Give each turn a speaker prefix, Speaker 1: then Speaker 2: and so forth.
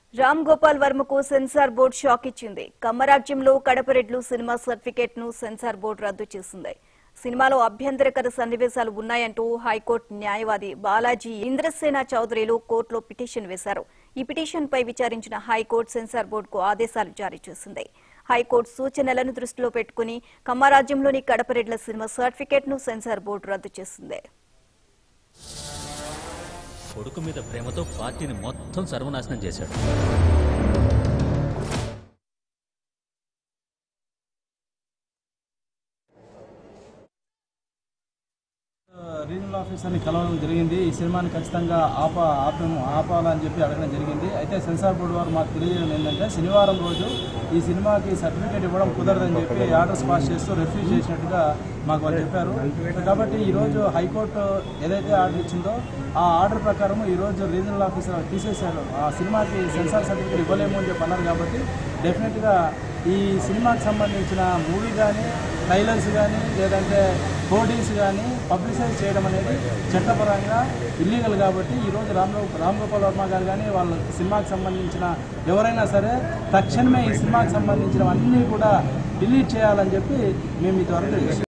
Speaker 1: రామ్ గోపాల్ వర్మకు censor board షాక్ ఇచ్చింది కమ్మరాజ్యంలో కడపరెడ్లు సినిమా సర్టిఫికేట్ ను సెన్సార్ బోర్డు రద్దు చేసింది సినిమాలో అభ్యంతరకర సన్నివేశాలు ఉన్నాయంటూ హైకోర్టు న్యాయవాది బాలాజీ ఇంద్రసేన చౌదరిలు కోర్టులో పిటిషన్ వేశారు ఈ పిటిషన్ పై విచారించిన హైకోర్టు సెన్సార్ బోర్డుకు ఆదేశాలు జారీ చేసింది హైకోర్టు సూచనలను దృష్టిలో పెట్టుకుని కమ్మరాజ్యంలోని కడపరెడ్ల సినిమా సర్టిఫికేట్ ను సెన్సార్ బోర్డు రద్దు చేసింది
Speaker 2: కొడుకు మీద ప్రేమతో పార్టీని మొత్తం సర్వనాశనం చేశాడు
Speaker 3: రీజనల్ ఆఫీసర్ని కలవడం జరిగింది ఈ సినిమాని ఖచ్చితంగా ఆప ఆపం ఆపాలని చెప్పి అడగడం జరిగింది అయితే సెన్సార్ బోర్డు వారు మాకు తెలియజేయడం ఏంటంటే శనివారం రోజు ఈ సినిమాకి సర్టిఫికేట్ ఇవ్వడం కుదరదని చెప్పి ఆర్డర్స్ పాస్ చేస్తూ రిఫ్యూజ్ చేసినట్టుగా మాకు వాళ్ళు చెప్పారు కాబట్టి ఈరోజు హైకోర్టు ఏదైతే ఆర్డర్ ఇచ్చిందో ఆ ఆర్డర్ ప్రకారం ఈరోజు రీజనల్ ఆఫీసర్ తీసేశారు ఆ సినిమాకి సెన్సార్ సర్టిఫికేట్ ఇవ్వలేము అని చెప్పి అన్నారు కాబట్టి డెఫినెట్గా ఈ సినిమాకి సంబంధించిన మూవీ కానీ ట్రైలర్స్ కానీ లేదంటే హోర్డింగ్స్ కానీ పబ్లిసైజ్ చేయడం అనేది చట్టపరంగా ఇల్లీగల్ కాబట్టి ఈరోజు రామ్ రామ్ గోపాల్ వర్మ గారు కానీ వాళ్ళ సినిమాకి సంబంధించిన ఎవరైనా సరే తక్షణమే ఈ సినిమాకి సంబంధించిన అన్నీ కూడా డిలీట్ చేయాలని చెప్పి మేము ఈ ద్వారా తెలియజేస్తాం